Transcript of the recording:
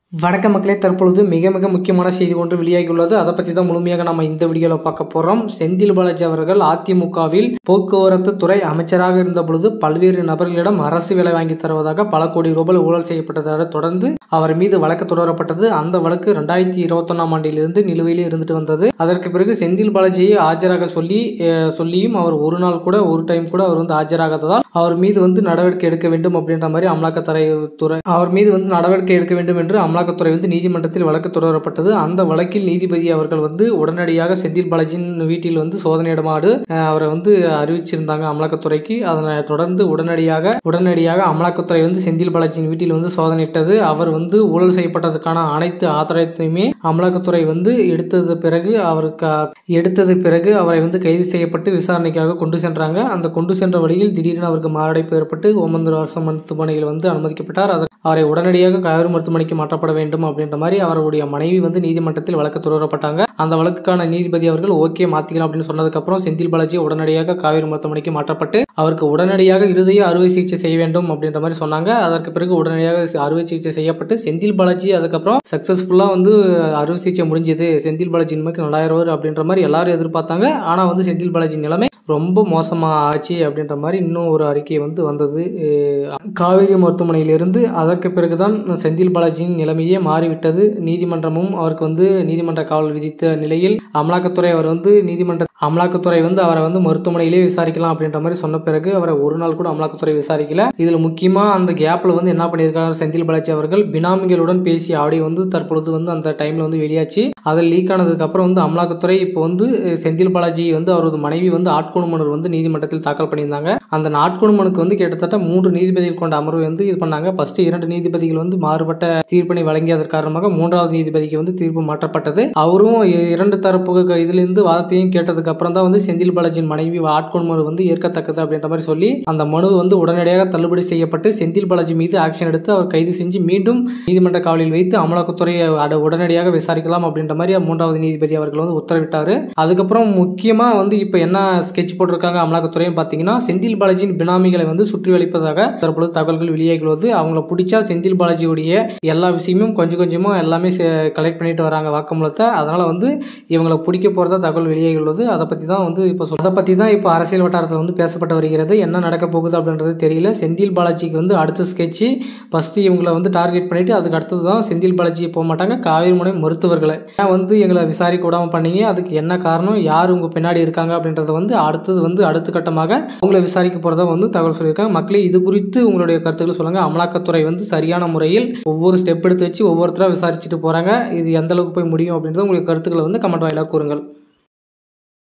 வணக்க மக்களே தற்பொழுது மிக மிக முக்கியமான செய்தி ஒன்று வெளியாகியுள்ளது அதை பற்றி தான் முழுமையாக நம்ம இந்த வீடியோவில் பார்க்க போகிறோம் செந்தில் பாலாஜி அவர்கள் அதிமுகவில் போக்குவரத்து துறை அமைச்சராக இருந்த பொழுது பல்வேறு நபர்களிடம் அரசு வேலை வாங்கி தருவதாக பல கோடி ரூபாய் ஊழல் செய்யப்பட்டதை தொடர்ந்து அவர் மீது வழக்கு தொடரப்பட்டது அந்த வழக்கு ரெண்டாயிரத்தி இருபத்தொன்னாம் ஆண்டிலிருந்து நிலுவையிலே இருந்துட்டு வந்தது அதற்கு பிறகு செந்தில் பாலாஜியை ஆஜராக சொல்லி அஹ், சொல்லியும் அவர் ஒரு நாள் கூட ஒரு டைம் கூட அவர் வந்து ஆஜராகாததால் அவர் மீது வந்து நடவடிக்கை எடுக்க வேண்டும் அப்படின்ற மாதிரி அமலாக்கத்துறை துறை அவர் மீது வந்து நடவடிக்கை எடுக்க வேண்டும் என்று அமலாக்கத்துறை வந்து நீதிமன்றத்தில் வழக்கு தொடரப்பட்டது அந்த வழக்கில் நீதிபதி அவர்கள் வந்து உடனடியாக செந்தில் பாலாஜியின் வீட்டில் வந்து சோதனையிடமாடு அஹ், அவரை வந்து அறிவிச்சிருந்தாங்க அமலாக்கத்துறைக்கு அதனை தொடர்ந்து உடனடியாக உடனடியாக அமலாக்கத்துறை வந்து செந்தில் பாலாஜியின் வீட்டில் வந்து சோதனையிட்டது அவர் வந்து ஊழல் செய்யப்பட்டதற்கான அனைத்து ஆதாரத்தையுமே அமலாக்கத்துறை வந்து எடுத்தது பிறகு அவருக்கு எடுத்தது பிறகு அவரை வந்து கைது செய்யப்பட்டு விசாரணைக்காக கொண்டு சென்றாங்க அந்த கொண்டு சென்ற வழியில் திடீரென அவருக்கு மாரடைப்பு ஏற்பட்டு ஓமந்தூர் அரசு மருத்துவமனையில் வந்து அனுமதிக்கப்பட்டார் அதற்கு அவரை உடனடியாக காவேரி மருத்துவமனைக்கு மாற்றப்பட வேண்டும் அப்படின்ற மாதிரி அவருடைய மனைவி வந்து நீதிமன்றத்தில் வழக்கு தொடரப்பட்டாங்க அந்த வழக்குக்கான நீதிபதி அவர்கள் ஓகே மாத்திக்கலாம் அப்படின்னு சொன்னதுக்கப்புறம் செந்தில் பாலாஜி உடனடியாக காவேரி மருத்துவமனைக்கு மாற்றப்பட்டு அவருக்கு உடனடியாக இருதய அறுவை சிகிச்சை செய்ய வேண்டும் அப்படின்ற மாதிரி சொன்னாங்க அதற்கு பிறகு உடனடியாக அறுவை சிகிச்சை செய்யப்பட்டு செந்தில் பாலாஜி அதுக்கப்புறம் சக்சஸ்ஃபுல்லாக வந்து அறுவை சிகிச்சை முடிஞ்சது செந்தில் பாலாஜி இனிமேல் நல்லாயிருவார் அப்படின்ற மாதிரி எல்லாரும் எதிர்பார்த்தாங்க ஆனால் வந்து செந்தில் பாலாஜி நிலைமை ரொம்ப மோசமாக ஆச்சு அப்படின்ற மாதிரி இன்னும் ஒரு அறிக்கை வந்து வந்தது அஹ் காவேரி மருத்துவமனையிலிருந்து அதற்கு பிறகுதான் செந்தில் பாலாஜியின் நிலைமையே மாறிவிட்டது நீதிமன்றமும் அவருக்கு வந்து நீதிமன்ற காவல் விதித்த நிலையில் அமலாக்கத்துறை அவர் வந்து நீதிமன்ற அமலாக்கத்துறை வந்து அவரை வந்து மருத்துவமனையிலே விசாரிக்கலாம் அப்படின்ற மாதிரி சொன்ன பிறகு அவரை ஒரு நாள் கூட அமலாக்கத்துறை விசாரிக்கல இதில் முக்கியமாக அந்த கேப்பில் வந்து என்ன பண்ணியிருக்காங்க செந்தில் பாலாஜி அவர்கள் பினாமிகளுடன் பேசிய ஆடியோ வந்து தற்பொழுது வந்து அந்த டைமில் வந்து வெளியாச்சு அதில் லீக் ஆனதுக்கு அப்புறம் வந்து அமலாக்கத்துறை இப்போ வந்து அஹ், செந்தில் பாலாஜி வந்து அவரது மனைவி வந்து ஆட்கொணு மனு வந்து நீதிமன்றத்தில் தாக்கல் பண்ணியிருந்தாங்க அந்த நாட்கொணு மனுக்கு வந்து கிட்டத்தட்ட மூன்று நீதிபதிகள் கொண்ட அமர்வு வந்து இது பண்ணாங்க ஃபர்ஸ்ட் இரண்டு நீதிபதிகள் வந்து மாறுபட்ட தீர்ப்பினை வழங்கியதன் காரணமாக மூன்றாவது நீதிபதிக்கு வந்து தீர்ப்பு மாற்றப்பட்டது அவரும் இ- இரண்டு தரப்பு க- இதிலிருந்து வாதத்தையும் கேட்டதுக்கு அப்புறம் தான் வந்து செந்தில் பாலாஜியின் மனைவி ஆட்கொணு மனு வந்து ஏற்கத்தக்கது அப்படின்ற மாதிரி சொல்லி அந்த மனு வந்து உடனடியாக தள்ளுபடி செய்யப்பட்டு செந்தில் பாலாஜி மீது ஆக்ஷன் எடுத்து அவர் கைது செஞ்சு மீண்டும் நீதிமன்ற காவலில் வைத்து அமலாக்கத்துறை அட- உடனடியாக விசாரிக்கலாம் அப்படின்ற மாதிரி மூன்றாவது நீதிபதி அவர்கள் வந்து உத்தரவிட்டார் அதுக்கப்புறம் முக்கியமாக வந்து இப்போ என்ன ஸ்கெட்ச் போட்டிருக்காங்க அமலாக்கத்துறையும் பார்த்தீங்கன்னா செந்தில் பாலாஜியின் பினாமிகளை வந்து சுற்றி வளைப்பதாக தற்பொழுது தகவல்கள் வெளியாகியுள்ளது அவங்கள பிடிச்சா செந்தில் பாலாஜியுடைய எல்லா விஷயமும் கொஞ்சம் கொஞ்சமாக எல்லாமே கலெக்ட் பண்ணிட்டு வராங்க வாக்குமூலத்தை அதனால வந்து இவங்களை பிடிக்க போகிறதா தகவல் வெளியாகியுள்ளது அதை பற்றி தான் வந்து இப்போ சொல் அதை பற்றி தான் இப்போ அரசியல் வட்டாரத்தில் வந்து பேசப்பட்டு வருகிறது என்ன நடக்க போகுது அப்படின்றது தெரியல செந்தில் பாலாஜிக்கு வந்து அடுத்த ஸ்கெட்சு ஃபஸ்ட்டு இவங்களை வந்து டார்கெட் பண்ணிட்டு அதுக்கு அடுத்தது தான் செந்தில் பாலாஜி போக மாட்டாங்க காவிரிமுனை மருத்துவர்களை ஏன் வந்து எங்களை விசாரிக்க விடாம பண்ணீங்க அதுக்கு என்ன காரணம் யார் உங்கள் பின்னாடி இருக்காங்க அப்படின்றத வந்து அடுத்தது வந்து அடுத்த கட்டமாக உங்களை விசாரிக்க போகிறதா வந்து தகவல் சொல்லியிருக்காங்க மக்களே இது குறித்து உங்களுடைய கருத்துக்களை சொல்லுங்கள் அமலாக்கத்துறை வந்து சரியான முறையில் ஒவ்வொரு ஸ்டெப் எடுத்து வச்சு ஒவ்வொருத்தராக விசாரிச்சுட்டு போகிறாங்க இது எந்த அளவுக்கு போய் முடியும் அப்படின்றத உங்களுடைய கருத்துக்களை வந்து கமெண்ட் வாயிலாக கூறுங்கள்